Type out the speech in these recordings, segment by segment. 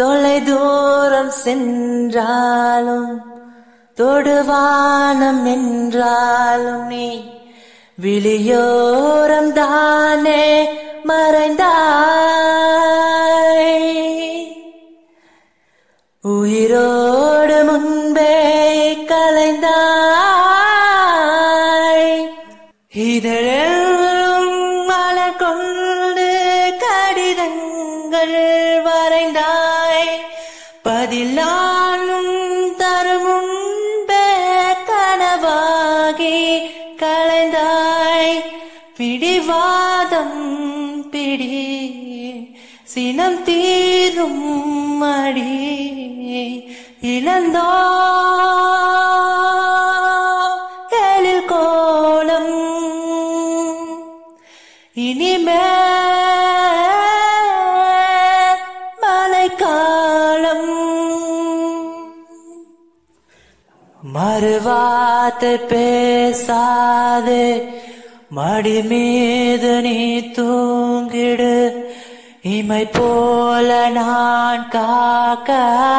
தொலை தூரம் சென்றாலும் தொடுவானம் என்றாலும் நீ விழியோரம் தானே மறைந்தாய் உயிரோடு முன்பே கலைந்தாய் இதழும் மலர் கொண்டு கடிதங்கள் வரைந்தாய் பதிலானும் தரும் முன்பே கனவாகி கலைந்தாய் பிடிவாதம் பிடி சினம் தீரும் மடி இழந்தோ எழில் கோலம் இனிமே மழைக்காலம் மறுவார்த்தை பேசாது மடி மீது நீ தூங்கிடு இமை போல நான் காக்க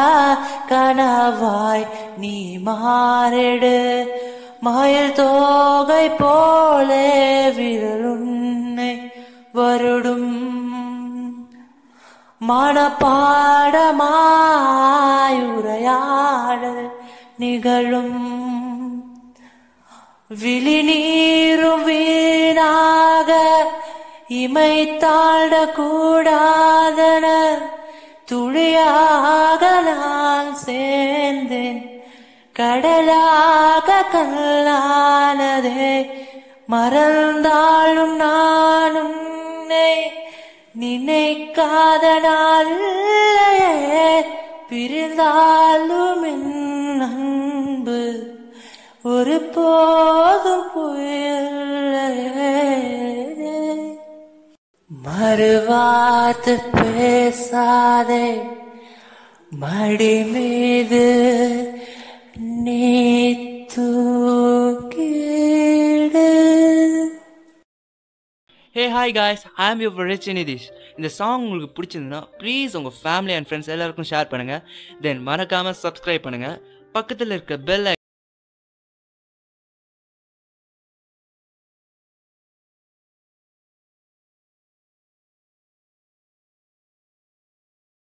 கனவாய் நீ மாறிடு மயில் தோகை போலே விரலுன்னை வருடும் மனப்பாடமாயுரையாடல் நிகழும் விழி நீரும் வீணாக இமை தாழ கூடாதன துளியாக நான் சேர்ந்தேன் கடலாக கல்லானதே மறந்தாலும் நானும் உன்னை நினைக்காத நாளில்லையே பிரிந்தாலும் என் அன்பு ஒரு போதும் புயல்லையே மறுவார்த்து பேசாதே மடி மீது நீ தூக்கிடு hey hi guys I am your rich Nitish இந்த சாங் உங்களுக்கு பிடிச்சிருந்ததுன்னா ப்ளீஸ் உங்கள் ஃபேமிலி அண்ட் ஃப்ரெண்ட்ஸ் எல்லாருக்கும் ஷேர் பண்ணுங்கள் தென் மறக்காமல் சப்ஸ்கிரைப் பண்ணுங்கள் பக்கத்தில் இருக்க பெல்